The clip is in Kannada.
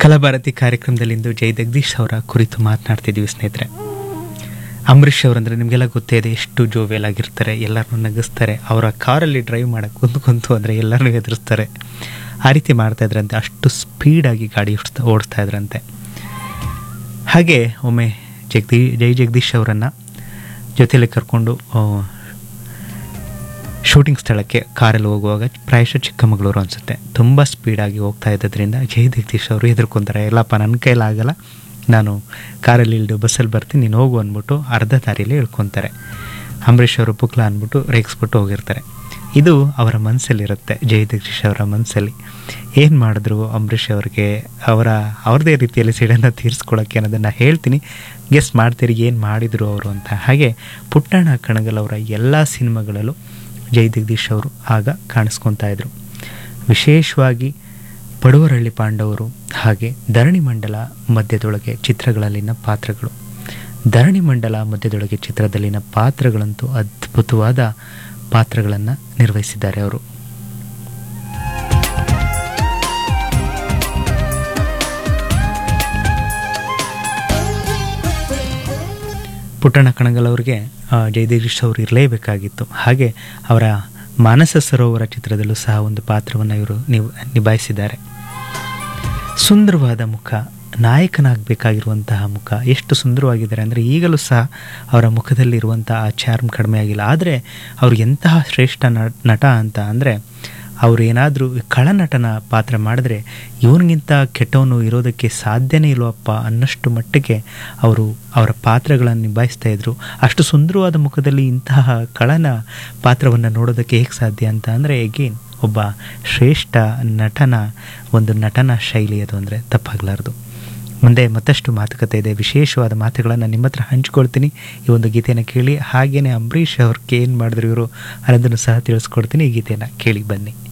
ಕಲಾಭಾರತಿ ಕಾರ್ಯಕ್ರಮದಲ್ಲಿಂದು ಜೈ ಜಗದೀಶ್ ಅವರ ಕುರಿತು ಮಾತನಾಡ್ತಿದ್ದೀವಿ ಸ್ನೇಹಿತರೆ ಅಂಬರೀಷ್ ಅವರಂದ್ರೆ ನಿಮಗೆಲ್ಲ ಗೊತ್ತೇ ಇದೆ ಎಷ್ಟು ಜೋವಿಯಲ್ ಆಗಿರ್ತಾರೆ ಎಲ್ಲರನ್ನೂ ನಗಿಸ್ತಾರೆ ಅವರ ಕಾರಲ್ಲಿ ಡ್ರೈವ್ ಮಾಡಕ್ಕೆ ಕುಂತು ಕುಂತು ಅಂದರೆ ಎಲ್ಲರನ್ನೂ ಎದುರಿಸ್ತಾರೆ ಆ ರೀತಿ ಮಾಡ್ತಾ ಇದ್ರಂತೆ ಅಷ್ಟು ಸ್ಪೀಡಾಗಿ ಗಾಡಿ ಓಡಿಸ್ತಾ ಓಡಿಸ್ತಾ ಇದ್ರಂತೆ ಹಾಗೆ ಒಮ್ಮೆ ಜಗದೀ ಜೈ ಜಗದೀಶ್ ಅವರನ್ನು ಜೊತೆಯಲ್ಲಿ ಕರ್ಕೊಂಡು ಆ, ಶೂಟಿಂಗ್ ಸ್ಥಳಕ್ಕೆ ಕಾರಲ್ಲಿ ಹೋಗುವಾಗ ಪ್ರಾಯಶಃ ಚಿಕ್ಕಮಗಳೂರು ಅನಿಸುತ್ತೆ ತುಂಬ ಸ್ಪೀಡಾಗಿ ಹೋಗ್ತಾ ಇದ್ದದ್ರಿಂದ ಜೈ ಜಗದೀಶ್ ಅವರು ಹೆದರ್ಕೊಂತಾರೆ ಎಲ್ಲಪ್ಪ ನನ್ನ ಕೈಲಾಗಲ್ಲ ನಾನು ಕಾರಲ್ಲಿ ಇಳಿದು ಬಸ್ಸಲ್ಲಿ ಬರ್ತೀನಿ ನೀನು ಹೋಗು ಅಂದ್ಬಿಟ್ಟು ಅರ್ಧ ದಾರಿಯಲ್ಲಿ ಇಳ್ಕೊತಾರೆ ಅಂಬರೀಷ್ ಅವರು ಪುಕ್ಲ ಅಂದ್ಬಿಟ್ಟು ರೇಗಿಸ್ಬಿಟ್ಟು ಹೋಗಿರ್ತಾರೆ ಇದು ಅವರ ಮನಸ್ಸಲ್ಲಿರುತ್ತೆ ಜೈ ಜಗದೀಶ್ ಅವರ ಮನಸ್ಸಲ್ಲಿ ಏನು ಮಾಡಿದ್ರು ಅಂಬರೀಷ್ ಅವ್ರಿಗೆ ಅವರ ಅವ್ರದ್ದೇ ರೀತಿಯಲ್ಲಿ ಸಿಡನ್ನು ತೀರಿಸ್ಕೊಳ್ಳೋಕ್ಕೆ ಅನ್ನೋದನ್ನು ಹೇಳ್ತೀನಿ ಗೆಸ್ ಮಾಡ್ತೀರಿ ಏನು ಮಾಡಿದರು ಅವರು ಅಂತ ಹಾಗೆ ಪುಟ್ಟಣ್ಣ ಕಣಗಲ್ ಅವರ ಎಲ್ಲ ಸಿನಿಮಾಗಳಲ್ಲೂ ಜೈ ಜಗದೀಶ್ ಅವರು ಆಗ ಕಾಣಿಸ್ಕೊತಾ ಇದ್ರು ವಿಶೇಷವಾಗಿ ಪಡುವರಳ್ಳಿ ಪಾಂಡವರು ಹಾಗೆ ಧರಣಿ ಮಂಡಲ ಮಧ್ಯದೊಳಗೆ ಚಿತ್ರಗಳಲ್ಲಿನ ಪಾತ್ರಗಳು ಧರಣಿ ಮಂಡಲ ಮಧ್ಯದೊಳಗೆ ಚಿತ್ರದಲ್ಲಿನ ಪಾತ್ರಗಳಂತೂ ಅದ್ಭುತವಾದ ಪಾತ್ರಗಳನ್ನು ನಿರ್ವಹಿಸಿದ್ದಾರೆ ಅವರು ಪುಟ್ಟಣ್ಣ ಕಣಗಲ್ ಅವರಿಗೆ ಆ, ಜಯದೇಶ್ ಅವರು ಇರಲೇಬೇಕಾಗಿತ್ತು ಹಾಗೆ ಅವರ ಮಾನಸ ಸರೋವರ ಚಿತ್ರದಲ್ಲೂ ಸಹ ಒಂದು ಪಾತ್ರವನ್ನು ಇವರು ನೀವು ನಿಭಾಯಿಸಿದ್ದಾರೆ ಸುಂದರವಾದ ಮುಖ ನಾಯಕನಾಗಬೇಕಾಗಿರುವಂತಹ ಮುಖ ಎಷ್ಟು ಸುಂದರವಾಗಿದ್ದಾರೆ ಅಂದರೆ ಈಗಲೂ ಸಹ ಅವರ ಮುಖದಲ್ಲಿರುವಂಥ ಆ ಚಾರ್ಮ್ ಕಡಿಮೆ ಆಗಿಲ್ಲ ಆದರೆ ಅವರು ಎಂತಹ ಶ್ರೇಷ್ಠ ನ- ನಟ ಅಂತ ಅಂದರೆ ಅವರು ಏನಾದರೂ ಖಳನಟನ ಪಾತ್ರ ಮಾಡಿದ್ರೆ ಇವನಿಗಿಂತ ಕೆಟ್ಟವನು ಇರೋದಕ್ಕೆ ಸಾಧ್ಯನೇ ಇಲ್ವಪ್ಪ ಅನ್ನಷ್ಟು ಮಟ್ಟಿಗೆ ಅವರು ಅವರ ಪಾತ್ರಗಳನ್ನು ನಿಭಾಯಿಸ್ತಾ ಇದ್ರು ಅಷ್ಟು ಸುಂದರವಾದ ಮುಖದಲ್ಲಿ ಇಂತಹ ಖಳನ ಪಾತ್ರವನ್ನು ನೋಡೋದಕ್ಕೆ ಹೇಗೆ ಸಾಧ್ಯ ಅಂತ ಅಂದರೆ ಎಗೇನ್ ಒಬ್ಬ ಶ್ರೇಷ್ಠ ನಟನ ಒಂದು ನಟನ ಶೈಲಿ ಅದು ಅಂದರೆ ತಪ್ಪಾಗಲಾರ್ದು ಮುಂದೆ ಮತ್ತಷ್ಟು ಮಾತುಕತೆ ಇದೆ ವಿಶೇಷವಾದ ಮಾತುಗಳನ್ನು ನಿಮ್ಮ ಹತ್ರ ಹಂಚ್ಕೊಳ್ತೀನಿ ಈ ಒಂದು ಗೀತೆಯನ್ನು ಕೇಳಿ ಹಾಗೆಯೇ ಅಂಬರೀಷ್ ಅವ್ರಿಗೆ ಏನು ಮಾಡಿದ್ರು ಇವರು ಅನ್ನೋದನ್ನು ಸಹ ತಿಳಿಸ್ಕೊಡ್ತೀನಿ ಈ ಗೀತೆಯನ್ನು ಕೇಳಿ ಬನ್ನಿ